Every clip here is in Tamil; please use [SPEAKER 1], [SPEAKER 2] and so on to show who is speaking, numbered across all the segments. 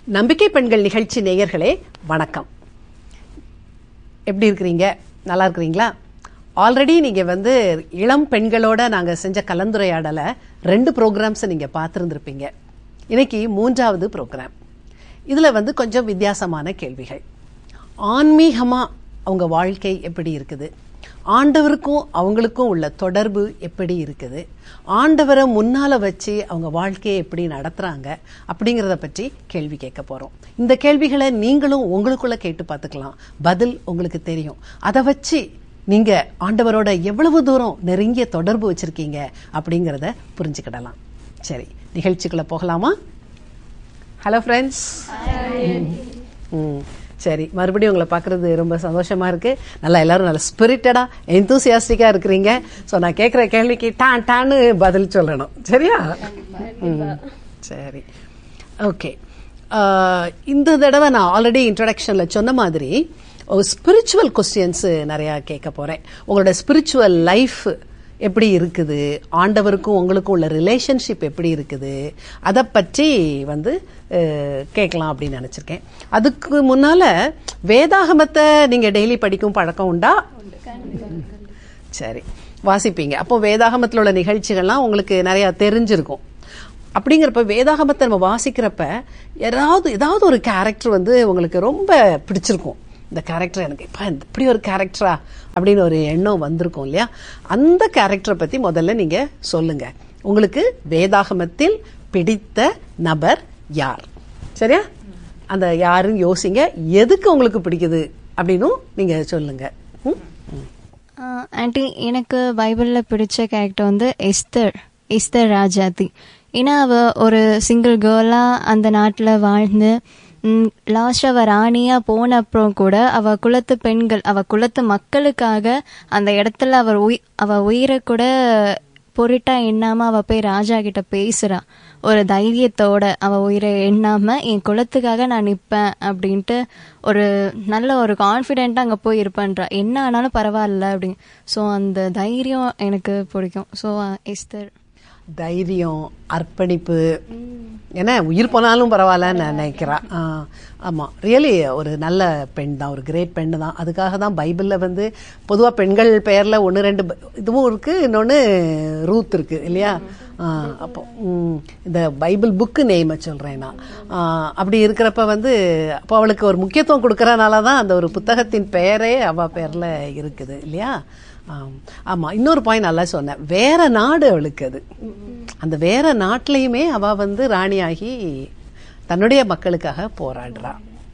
[SPEAKER 1] நம்பிக்கை பெண்கள் நிகழ்ச்சி நேயர்களே வணக்கம் எப்படி இருக்கிறீங்க நல்லா இருக்கிறீங்களா ஆல்ரெடி நீங்கள் வந்து இளம் பெண்களோட நாங்கள் செஞ்ச கலந்துரையாடலை ரெண்டு ப்ரோக்ராம்ஸை நீங்கள் பார்த்துருந்துருப்பீங்க இன்னைக்கு மூன்றாவது ப்ரோக்ராம் இதில் வந்து கொஞ்சம் வித்தியாசமான கேள்விகள் ஆன்மீகமாக அவங்க வாழ்க்கை எப்படி இருக்குது ஆண்டவருக்கும் அவங்களுக்கும் உள்ள தொடர்பு எப்படி இருக்குது ஆண்டவரை முன்னால வச்சு அவங்க வாழ்க்கையை எப்படி நடத்துறாங்க அப்படிங்கிறத பற்றி கேள்வி கேட்க போறோம் இந்த கேள்விகளை நீங்களும் உங்களுக்குள்ள கேட்டு பார்த்துக்கலாம் பதில் உங்களுக்கு தெரியும் அதை வச்சு நீங்க ஆண்டவரோட எவ்வளவு தூரம் நெருங்கிய தொடர்பு வச்சிருக்கீங்க அப்படிங்கிறத புரிஞ்சுக்கிடலாம் சரி நிகழ்ச்சிக்குள்ள போகலாமா ஹலோ ஃப்ரெண்ட்ஸ் ம் சரி மறுபடியும் உங்களை பார்க்குறது ரொம்ப சந்தோஷமா இருக்கு நல்லா எல்லாரும் நல்ல ஸ்பிரிட்டடா எந்தூசியாஸ்டிக்காக இருக்கிறீங்க ஸோ நான் கேட்குற கேள்விக்கு டான் டான்னு பதில் சொல்லணும் சரியா ம் சரி ஓகே இந்த தடவை நான் ஆல்ரெடி இன்ட்ரடக்ஷனில் சொன்ன மாதிரி ஸ்பிரிச்சுவல் கொஸ்டின்ஸ் நிறையா கேட்க போகிறேன் உங்களோட ஸ்பிரிச்சுவல் லைஃப் எப்படி இருக்குது ஆண்டவருக்கும் உங்களுக்கும் உள்ள ரிலேஷன்ஷிப் எப்படி இருக்குது அதை பற்றி வந்து அஹ், கேட்கலாம் அப்படின்னு நினச்சிருக்கேன் அதுக்கு முன்னால் வேதாகமத்தை நீங்கள் டெய்லி படிக்கும் பழக்கம் உண்டா சரி வாசிப்பீங்க அப்போ வேதாகமத்தில் உள்ள நிகழ்ச்சிகள்லாம் உங்களுக்கு நிறையா தெரிஞ்சிருக்கும் அப்படிங்கிறப்ப வேதாகமத்தை நம்ம வாசிக்கிறப்ப யாராவது ஏதாவது ஒரு கேரக்டர் வந்து உங்களுக்கு ரொம்ப பிடிச்சிருக்கும் இந்த கேரக்டர் எனக்கு இப்போ இப்படி ஒரு கேரக்டரா அப்படின்னு ஒரு எண்ணம் வந்திருக்கும் இல்லையா அந்த கேரக்டரை பற்றி முதல்ல நீங்கள் சொல்லுங்க உங்களுக்கு வேதாகமத்தில் பிடித்த நபர் யார் சரியா அந்த யாருன்னு யோசிங்க எதுக்கு உங்களுக்கு பிடிக்குது அப்படின்னும் நீங்கள் சொல்லுங்க ம் ம்
[SPEAKER 2] ஆண்டி எனக்கு பைபிளில் பிடிச்ச கேரக்டர் வந்து எஸ்தர் எஸ்தர் ராஜாத்தி ஏன்னா அவ ஒரு சிங்கிள் கேர்லாக அந்த நாட்டில் வாழ்ந்து லாஸ்ட் அவ ராணியா போன அப்புறம் கூட அவ குலத்து பெண்கள் அவ குலத்து மக்களுக்காக அந்த இடத்துல அவர் உய் அவ உயிரை கூட பொருட்டா எண்ணாம அவ போய் ராஜா கிட்ட பேசுறா ஒரு தைரியத்தோட அவ உயிரை எண்ணாம என் குலத்துக்காக நான் நிப்பேன் அப்படின்ட்டு ஒரு நல்ல ஒரு கான்ஃபிடென்ட்டா அங்க போய் இருப்பேன்றா என்ன ஆனாலும் பரவாயில்ல அப்படின்னு ஸோ அந்த தைரியம் எனக்கு பிடிக்கும் ஸோ எஸ்தர்
[SPEAKER 1] தைரியம் அர்ப்பணிப்பு ஏன்னா உயிர் போனாலும் பரவாயில்லன்னு நான் நினைக்கிறேன் ஆ, ஆமா ரியலி ஒரு நல்ல பெண் தான் ஒரு கிரேட் பெண் தான் அதுக்காக தான் பைபிளில் வந்து பொதுவாக பெண்கள் பெயரில் ஒன்று ரெண்டு ப- இதுவும் இருக்கு இன்னொன்று ரூத் இருக்கு இல்லையா ஆ, அப்போ ம், இந்த பைபிள் புக்கு நேமை சொல்கிறேன் நான் ஆ, அப்படி இருக்கிறப்ப வந்து அப்போ அவளுக்கு ஒரு முக்கியத்துவம் கொடுக்கறனால தான் அந்த ஒரு புத்தகத்தின் பெயரே அவள் பேரில் இருக்குது இல்லையா ஆம். ஆமா இன்னொரு பாயிண்ட் நல்லா சொன்னேன் வேற நாடு அவளுக்கு அது அந்த வேற நாட்டிலையுமே அவ வந்து ராணியாகி தன்னுடைய மக்களுக்காக போராடுறா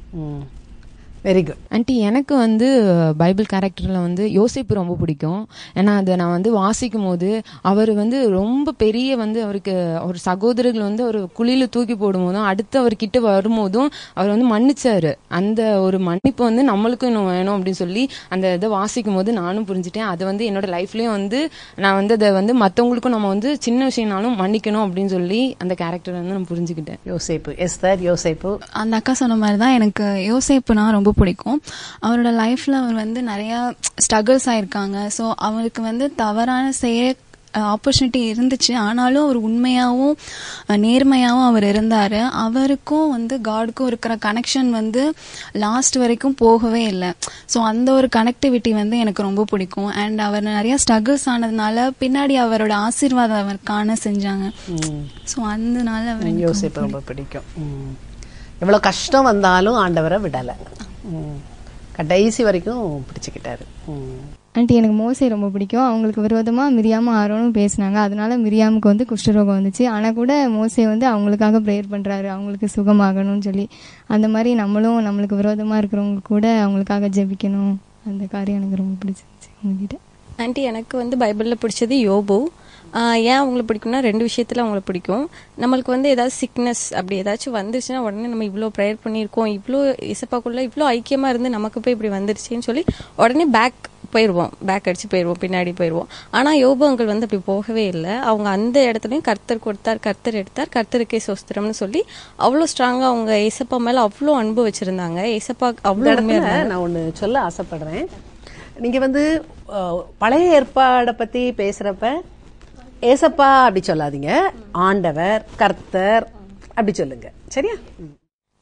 [SPEAKER 1] வெரி குட்
[SPEAKER 3] ஆண்டி எனக்கு வந்து பைபிள் கேரக்டரில் வந்து யோசிப்பு ரொம்ப பிடிக்கும் ஏன்னா அதை நான் வந்து வாசிக்கும் போது அவர் வந்து ரொம்ப பெரிய வந்து அவருக்கு அவர் சகோதரர்கள் வந்து ஒரு குழியில தூக்கி போடும்போதும் அடுத்து அவர் கிட்ட வரும்போதும் அவர் வந்து மன்னிச்சாரு அந்த ஒரு மன்னிப்பு வந்து நம்மளுக்கும் இன்னும் வேணும் அப்படின்னு சொல்லி அந்த இதை வாசிக்கும் போது நானும் புரிஞ்சுட்டேன் அது வந்து என்னோட லைஃப்லயும் வந்து நான் வந்து அதை வந்து மற்றவங்களுக்கும் நம்ம வந்து சின்ன விஷயம்னாலும் மன்னிக்கணும் அப்படின்னு சொல்லி அந்த கேரக்டர் வந்து நான் புரிஞ்சுக்கிட்டேன்
[SPEAKER 1] யோசேப்பு எஸ்தர் யோசேப்பு
[SPEAKER 4] அந்த அக்கா சொன்ன மாதிரி தான் எனக்கு யோசேப்புனா ரொம்ப பிடிக்கும் அவரோட லைஃப்ல அவர் வந்து நிறைய ஸ்ட்ரகிள்ஸ் ஆயிருக்காங்க ஸோ அவருக்கு வந்து தவறான செய்ய ஆப்பர்ச்சுனிட்டி இருந்துச்சு ஆனாலும் அவர் உண்மையாகவும் அஹ், நேர்மையாகவும் அவர் இருந்தார் அவருக்கும் வந்து காடுக்கும் இருக்கிற கனெக்ஷன் வந்து லாஸ்ட் வரைக்கும் போகவே இல்லை ஸோ அந்த ஒரு கனெக்டிவிட்டி வந்து எனக்கு ரொம்ப பிடிக்கும் அண்ட் அவர் நிறைய ஸ்ட்ரகிள்ஸ் ஆனதுனால பின்னாடி அவரோட ஆசீர்வாதம் அவர் காண செஞ்சாங்க ஸோ அதனால அவர் எனக்கு
[SPEAKER 1] யோசேப்பு ரொம்ப பிடிக்கும் ம். எவ்வளவு கஷ்டம் வந்தாலும் ஆண்டவரை விடலை ம். கடைசி வரைக்கும் பிடிச்சுக்கிட்டாரு ம்.
[SPEAKER 5] ஆண்டி எனக்கு மோசே ரொம்ப பிடிக்கும் அவங்களுக்கு விரோதமாக மிரியாம ஆரோனும் பேசினாங்க அதனால மிரியாமுக்கு வந்து குஷ்டரோகம் வந்துச்சு ஆனால் கூட மோசே வந்து அவங்களுக்காக ப்ரேயர் பண்ணுறாரு அவங்களுக்கு சுகமாகணும்னு சொல்லி அந்த மாதிரி நம்மளும் நம்மளுக்கு விரோதமாக இருக்கிறவங்க கூட அவங்களுக்காக ஜெபிக்கணும் அந்த காரியம் எனக்கு ரொம்ப பிடிச்சிருந்துச்சு உங்ககிட்ட
[SPEAKER 6] ஆண்டி எனக்கு வந்து பைபிளில் பிடிச்சது யோபு ஆஹ் ஏன் அவங்களை பிடிக்கும்னா ரெண்டு விஷயத்தில் அவங்கள பிடிக்கும் நம்மளுக்கு வந்து ஏதாவது சிக்னஸ் அப்படி ஏதாச்சும் வந்துருச்சுன்னா உடனே நம்ம இவ்வளோ ப்ரேயர் பண்ணியிருக்கோம் இவ்வளோ இசப்பாக்குள்ள இவ்வளோ ஐக்கியமாக இருந்து நமக்கு போய் இப்படி வந்துருச்சுன்னு சொல்லி உடனே பேக் போயிடுவோம் பேக் அடிச்சு போயிடுவோம் பின்னாடி போயிடுவோம் ஆனால் யோபு அங்கிள் வந்து அப்படி போகவே இல்லை அவங்க அந்த இடத்துலையும் கர்த்தர் கொடுத்தார் கர்த்தர் எடுத்தார் கர்த்தருக்கே சொஸ்திரம்னு சொல்லி அவ்வளோ ஸ்ட்ராங்காக அவங்க ஏசப்பா மேலே அவ்வளோ அன்பு வச்சிருந்தாங்க ஏசப்பா
[SPEAKER 1] இந்த
[SPEAKER 6] அவ்வளோ
[SPEAKER 1] இடத்துல
[SPEAKER 6] உண்மையாக
[SPEAKER 1] நான் ஒன்று சொல்ல ஆசைப்படுறேன் நீங்க வந்து அஹ், பழைய ஏற்பாடை பத்தி பேசுறப்ப ஏசப்பா அப்படி சொல்லாதீங்க ஆண்டவர் கர்த்தர் அப்படி சொல்லுங்க சரியா ம்.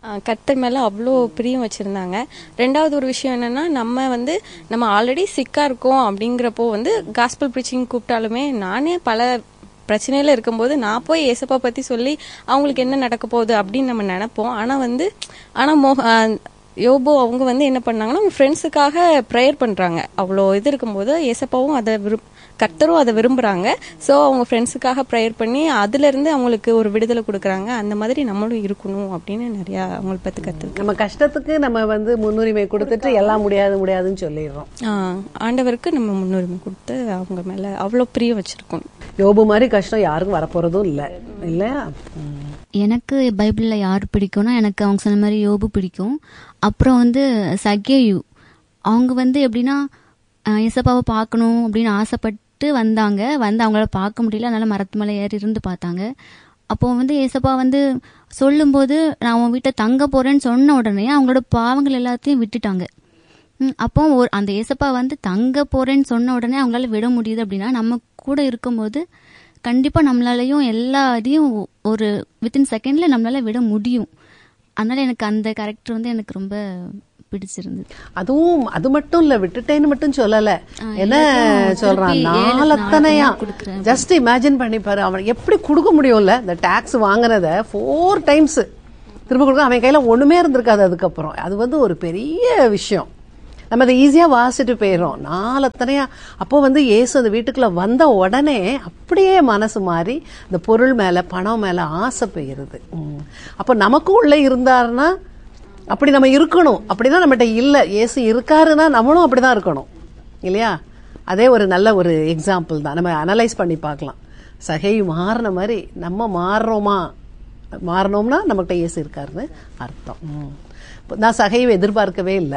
[SPEAKER 6] கர்த்தர் மேலே அவ்வளோ பிரியம் வச்சுருந்தாங்க ரெண்டாவது ஒரு விஷயம் என்னன்னா நம்ம வந்து நம்ம ஆல்ரெடி சிக்காக இருக்கோம் அப்படிங்கிறப்போ வந்து காஸ்பல் ப்ரீச்சிங் கூப்பிட்டாலுமே நானே பல பிரச்சனையில இருக்கும்போது நான் போய் ஏசப்பா பற்றி சொல்லி அவங்களுக்கு என்ன நடக்க போகுது அப்படின்னு நம்ம நினைப்போம் ஆனால் வந்து ஆனால் மோ ஆஹ் யோபோ அவங்க வந்து என்ன பண்ணாங்கன்னா அவங்க ஃப்ரெண்ட்ஸுக்காக ப்ரேயர் பண்ணுறாங்க அவ்வளோ இது இருக்கும்போது ஏசப்பாவும் அதை விரும் கர்த்தரும் அதை விரும்புகிறாங்க ஸோ அவங்க ஃப்ரெண்ட்ஸுக்காக ப்ரேயர் பண்ணி அதுலேருந்து அவங்களுக்கு ஒரு விடுதலை கொடுக்குறாங்க அந்த மாதிரி நம்மளும் இருக்கணும் அப்படின்னு நிறையா அவங்கள பற்றி கற்றுருக்கேன்
[SPEAKER 1] நம்ம கஷ்டத்துக்கு நம்ம வந்து முன்னுரிமை கொடுத்துட்டு எல்லாம் முடியாது முடியாதுன்னு சொல்லிடுறோம்
[SPEAKER 6] ஆண்டவருக்கு நம்ம முன்னுரிமை கொடுத்து அவங்க மேலே அவ்வளோ பிரியம் வச்சுருக்கணும்
[SPEAKER 1] யோபு மாதிரி கஷ்டம் யாருக்கும் வரப்போறதும் இல்லை இல்லையா ம்.
[SPEAKER 7] எனக்கு பைபிளில் யார் பிடிக்கும்னா எனக்கு அவங்க சொன்ன மாதிரி யோபு பிடிக்கும் அப்புறம் வந்து சகேயு அவங்க வந்து எப்படின்னா அஹ், இயேசப்பாவை பார்க்கணும் அப்படின்னு ஆசைப்பட்டு வந்தாங்க வந்து அவங்களால பார்க்க முடியல அதனால மரத்து மேலே ஏறி இருந்து பார்த்தாங்க அப்போ வந்து ஏசப்பா வந்து சொல்லும்போது நான் உன் வீட்டை தங்க போறேன்னு சொன்ன உடனே அவங்களோட பாவங்கள் எல்லாத்தையும் விட்டுட்டாங்க ம், அப்போ ஒரு அந்த ஏசப்பா வந்து தங்க போறேன்னு சொன்ன உடனே அவங்களால விட முடியுது அப்படின்னா நம்ம கூட இருக்கும்போது கண்டிப்பா நம்மளாலையும் எல்லா இதையும் ஒரு வித்தின் செகண்ட்ல நம்மளால விட முடியும் அதனால எனக்கு அந்த கேரக்டர் வந்து எனக்கு ரொம்ப பிடிச்சிருந்தது
[SPEAKER 1] அதுவும் அது மட்டும் இல்ல விட்டுட்டேன்னு மட்டும் சொல்லல என்ன
[SPEAKER 7] எல்லாத்தையும்
[SPEAKER 1] சொல்றான்
[SPEAKER 7] திருப்பி ஏழு
[SPEAKER 1] நாலத்தனையா
[SPEAKER 7] நாலு கொடுக்குறேன்.
[SPEAKER 1] ஜஸ்ட் இமேஜின் பண்ணி பாரு அவன் எப்படி கொடுக்க முடியும்ல இந்த டாக்ஸ் வாங்குனத ஃபோர் டைம்ஸ் திரும்ப கொடுக்க அவன் கையில ஒண்ணுமே இருந்திருக்காது அதுக்கப்புறம் அது வந்து ஒரு பெரிய விஷயம் நம்ம அதை ஈஸியா வாசிட்டு போயிடும் நாலத்தனையா அப்போ வந்து இயேசு அந்த வீட்டுக்குள்ள வந்த உடனே அப்படியே மனசு மாறி இந்த பொருள் மேல பணம் மேல ஆசை போயிருது ம். அப்போ நமக்கும் உள்ள இருந்தாருன்னா அப்படி நம்ம இருக்கணும் அப்படிதான் நம்மகிட்ட இல்லை இயேசு இருக்காருன்னா நம்மளும் அப்படிதான் இருக்கணும் இல்லையா அதே ஒரு நல்ல ஒரு எக்ஸாம்பிள் தான் நம்ம அனலைஸ் பண்ணி பார்க்கலாம் சகை மாறின மாதிரி நம்ம மாறுறோமா மாறினோம்னா நம்மகிட்ட இயேசு இருக்காருன்னு அர்த்தம் ம். நான் சகையை எதிர்பார்க்கவே இல்லை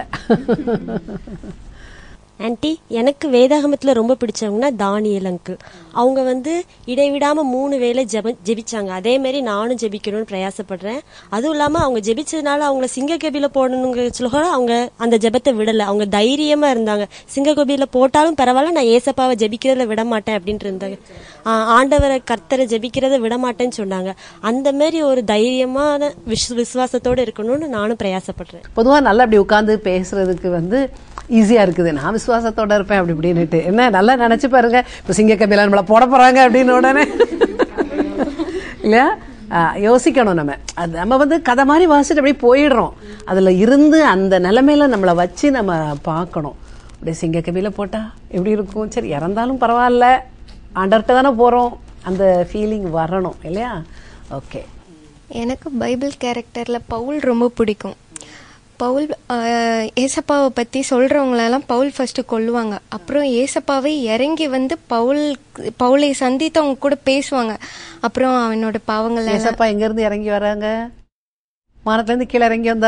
[SPEAKER 8] ஆன்ட்டி எனக்கு வேதாகமத்துல ரொம்ப பிடிச்சவங்கன்னா தானியல் அங்கிள் அவங்க வந்து இடைவிடாம மூணு வேளை ஜெப ஜெபிச்சாங்க அதே மாதிரி நானும் ஜெபிக்கணும்னு பிரயாசப்படுறேன் அதுவும் இல்லாம அவங்க ஜெபிச்சதுனால அவங்கள சிங்கக்கபில போடணுங்கிற சொல்ல அவங்க அந்த ஜெபத்தை விடல அவங்க தைரியமா இருந்தாங்க சிங்கக்கபில போட்டாலும் பரவாயில்ல நான் ஏசப்பாவை ஜெபிக்கிறதுல விட மாட்டேன் அப்படின்ட்டு இருந்தாங்க ஆஹ் ஆண்டவரை கர்த்தரை ஜெபிக்கிறத விட மாட்டேன்னு சொன்னாங்க அந்த மாதிரி ஒரு தைரியமான விஸ் விசுவாசத்தோட இருக்கணும்னு நானும் பிரயாசப்படுறேன்
[SPEAKER 1] பொதுவா நல்லா அப்படி உட்கார்ந்து பேசுறதுக்கு வந்து ஈஸியா இருக்குது நான் விசுவாசத்தோட இருப்பேன் அப்படி இப்படின்னுட்டு என்ன நல்லா நினைச்சு பாருங்க இப்ப சிங்க கபிலா நம்மள போட போறாங்க அப்படின்னு உடனே இல்லையா ஆ, யோசிக்கணும் நம்ம அது நம்ம வந்து கதை மாதிரி வாசிட்டு அப்படியே போயிடுறோம் அதுல இருந்து அந்த நிலைமையில நம்மளை வச்சு நம்ம பார்க்கணும் அப்படியே சிங்க கபில போட்டா எப்படி இருக்கும் சரி இறந்தாலும் பரவாயில்ல ஆண்டர்கிட்ட தானே போறோம் அந்த ஃபீலிங் வரணும் இல்லையா ஓகே
[SPEAKER 9] எனக்கு பைபிள் கேரக்டரில் பவுல் ரொம்ப பிடிக்கும் பவுல் ஆஹ், ஏசப்பாவை பற்றி சொல்கிறவங்களெல்லாம் பவுல் ஃபஸ்ட்டு கொல்லுவாங்க அப்புறம் ஏசப்பாவை இறங்கி வந்து பவுல் பவுலை சந்தித்து அவங்க கூட பேசுவாங்க அப்புறம் அவனோட பாவங்கள் எல்லாம்
[SPEAKER 1] ஏசப்பா எங்க இருந்து இறங்கி வராங்க வானத்துல இருந்து கீழே இறங்கி வந்தா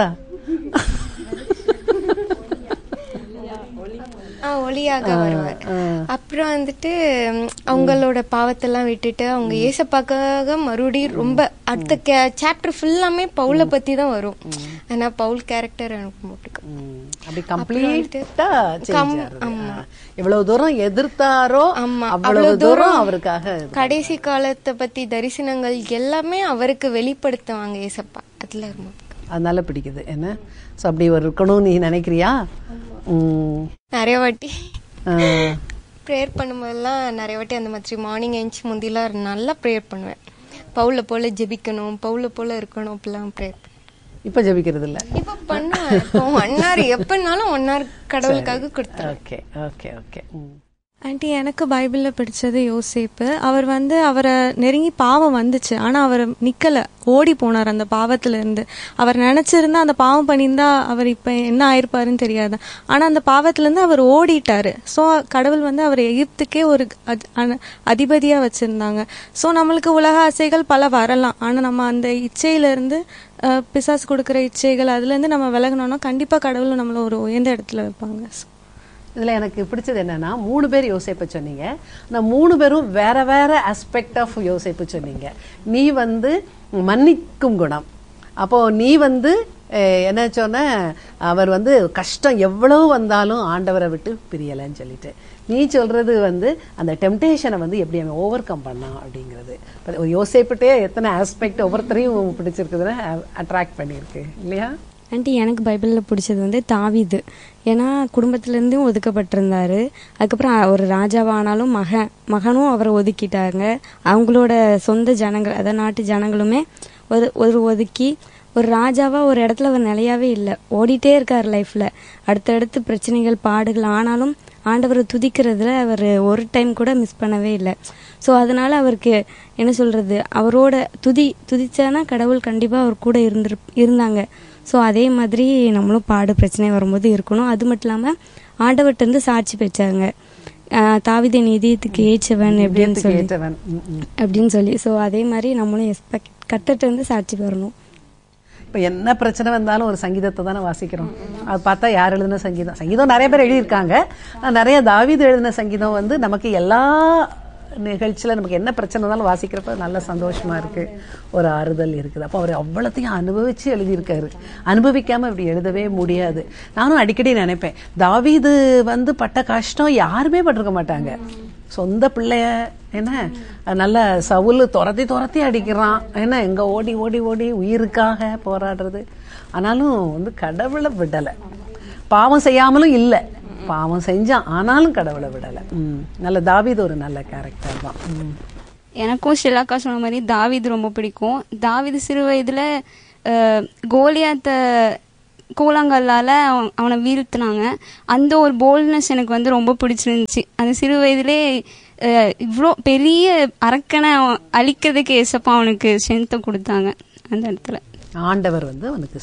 [SPEAKER 9] ஆ, ஒளியாக வருவார் அப்புறம் வந்துட்டு ம், அவங்களோட பாவத்தெல்லாம் விட்டுட்டு அவங்க ஏசப்பாக்காக மறுபடியும் ரொம்ப அடுத்த சாப்டர் ஃபுல்லாமே பவுலை பத்தி தான் வரும் ஆனா பவுல் கேரக்டர் எனக்கு ரொம்ப பிடிக்கும்
[SPEAKER 1] ம், அப்படி கம்ப்ளீட்டா
[SPEAKER 9] கம்-
[SPEAKER 1] எவ்வளவு தூரம் எதிர்த்தாரோ
[SPEAKER 9] ஆமா
[SPEAKER 1] அவ்வளவு தூரம் அவருக்காக இது.
[SPEAKER 9] கடைசி காலத்தை பத்தி தரிசனங்கள் எல்லாமே அவருக்கு வெளிப்படுத்துவாங்க ஏசப்பா அதுல ரொம்ப பிடிக்கும்.
[SPEAKER 1] அதனால பிடிக்குது என்ன சோ அப்படி ஒரு இருக்கணும் நீ நினைக்கிறியா ம்.
[SPEAKER 9] நிறைய வாட்டி
[SPEAKER 1] ஆ.
[SPEAKER 9] ப்ரேயர் பண்ணும்போதெல்லாம் நிறைய வாட்டி அந்த மாதிரி மார்னிங் எழுந்துச்சு முந்திலாம் நல்லா ப்ரேயர் பண்ணுவேன் பவுல போல ஜெபிக்கணும் பவுல போல இருக்கணும் அப்படிலாம் ப்ரேயர்
[SPEAKER 1] இப்ப ஜெபிக்கிறது இல்ல
[SPEAKER 9] இப்போ பண்ணுவேன் இப்போ ஒன் ஹவர் எப்பனாலும் ஒன் ஹவர் கடவுளுக்காக கொடுத்துருவேன்
[SPEAKER 1] ஓகே ஓகே ஓகே ம்.
[SPEAKER 10] ஆண்டி எனக்கு பைபிளில் பிடிச்சது யோசேப்பு அவர் வந்து அவரை நெருங்கி பாவம் வந்துச்சு ஆனால் அவர் நிக்கல ஓடி போனார் அந்த பாவத்துல இருந்து அவர் நினைச்சிருந்தா அந்த பாவம் பண்ணியிருந்தா அவர் இப்போ என்ன ஆயிருப்பாருன்னு தெரியாது ஆனால் அந்த பாவத்திலேருந்து அவர் ஓடிட்டாரு ஸோ கடவுள் வந்து அவர் எகிப்துக்கே ஒரு அத்- அன- அதிபதியா வச்சிருந்தாங்க ஸோ நம்மளுக்கு உலக ஆசைகள் பல வரலாம் ஆனால் நம்ம அந்த இச்சையிலேருந்து பிசாசு கொடுக்குற இச்சைகள் அதுலேருந்து நம்ம விலகணும்னா கண்டிப்பாக கடவுள் நம்மளை ஒரு உயர்ந்த இடத்துல வைப்பாங்க
[SPEAKER 1] இதுல எனக்கு பிடிச்சது என்னன்னா மூணு பேர் யோசிப்பை சொன்னீங்க ஆனா மூணு பேரும் வேற வேற ஆஸ்பெக்ட் ஆஃப் யோசிப்பு சொன்னீங்க நீ வந்து மன்னிக்கும் குணம் அப்போ நீ வந்து அஹ், என்ன சொன்ன அவர் வந்து கஷ்டம் எவ்வளவு வந்தாலும் ஆண்டவரை விட்டு பிரியலைன்னு சொல்லிட்டு நீ சொல்றது வந்து அந்த டெம்டேஷனை வந்து எப்படி அவன் ஓவர் கம் பண்ணான் அப்படிங்கிறது இப்ப ஒரு யோசிப்பிட்டே எத்தனை ஆஸ்பெக்ட் ஒவ்வொருத்தரையும் பிடிச்சிருக்குதுன்னா அட்ராக்ட் பண்ணியிருக்கு இல்லையா
[SPEAKER 11] ஆண்டி எனக்கு பைபிளில் பிடிச்சது வந்து தாவீது ஏன்னா குடும்பத்திலேருந்தும் ஒதுக்கப்பட்டிருந்தாரு அதுக்கப்புறம் அ- ஒரு ராஜாவானாலும் மகன் மகனும் அவரை ஒதுக்கிட்டாங்க அவங்களோட சொந்த ஜனங்கள் அதாவது நாட்டு ஜனங்களுமே ஒரு ஒரு ஒதுக்கி ஒரு ராஜாவா ஒரு இடத்துல அவர் நிலையாவே இல்லை ஓடிட்டே இருக்கார் லைஃப்ல அடுத்தடுத்து பிரச்சனைகள் பாடுகள் ஆனாலும் ஆண்டவரை துதிக்கிறதுல அவர் ஒரு டைம் கூட மிஸ் பண்ணவே இல்லை ஸோ அதனால அவருக்கு என்ன சொல்றது அவரோட துதி துதிச்சானா கடவுள் கண்டிப்பா அவர் கூட இருந்திரு இருந்தாங்க ஸோ அதே மாதிரி நம்மளும் பாடு பிரச்சனை வரும்போது இருக்கணும் அது மட்டும் இல்லாமல் ஆண்டவர்கிட்ட இருந்து சாட்சி பெற்றாங்க ஆஹ் தாவீதை நிதியத்துக்கு ஏற்றவன் அப்படின்னு
[SPEAKER 1] இதயத்துக்கு
[SPEAKER 11] சொல்லி
[SPEAKER 1] ஏற்றவன். ம், ம்.
[SPEAKER 11] அப்படின்னு சொல்லி ஸோ அதே மாதிரி நம்மளும் எக்ஸ்பெக்ட் கத்துட்டு இருந்து சாட்சி பெறணும்
[SPEAKER 1] இப்ப என்ன பிரச்சனை வந்தாலும் ஒரு சங்கீதத்தை தானே வாசிக்கிறோம் அது பார்த்தா யார் எழுதின சங்கீதம் சங்கீதம் நிறைய பேர் எழுதியிருக்காங்க ஆனா நிறைய தாவீது எழுதின சங்கீதம் வந்து நமக்கு எல்லா நிகழ்ச்சியில நமக்கு என்ன பிரச்சனை இருந்தாலும் வாசிக்கிறப்ப நல்ல சந்தோஷமா இருக்கு ஒரு ஆறுதல் இருக்குது அப்போ அவர் அவ்வளோத்தையும் அனுபவிச்சு எழுதியிருக்காரு அனுபவிக்காம இப்படி எழுதவே முடியாது நானும் அடிக்கடி நினைப்பேன் தாவீது வந்து பட்ட கஷ்டம் யாருமே பட்டிருக்க மாட்டாங்க சொந்த பிள்ளைய என்ன நல்ல சவுல் துரத்தி துரத்தி அடிக்கிறான் என்ன எங்க ஓடி ஓடி ஓடி உயிருக்காக போராடுறது ஆனாலும் வந்து கடவுளை விடலை பாவம் செய்யாமலும் இல்லை பாவம் செஞ்சான் ஆனாலும் கடவுளை விடலை ம். நல்ல தாவீது ஒரு நல்ல கேரக்டர் தான் ம்.
[SPEAKER 12] எனக்கும் ஷிலாக்கா சொன்ன மாதிரி தாவீது ரொம்ப பிடிக்கும் தாவீது சிறு வயதுல அஹ், கோலியாத்த கூழாங்கல்லால அவன்- அவனை வீழ்த்தினாங்க அந்த ஒரு போல்ட்னஸ் எனக்கு வந்து ரொம்ப பிடிச்சிருந்துச்சு அந்த சிறு வயதிலே அஹ், இவ்ளோ பெரிய அரக்கனை அவன் அழிக்கிறதுக்கு ஏசப்பா அவனுக்கு ஸ்ட்ரென்த்தை கொடுத்தாங்க அந்த இடத்துல
[SPEAKER 1] ஆண்டவர் வந்து அவனுக்கு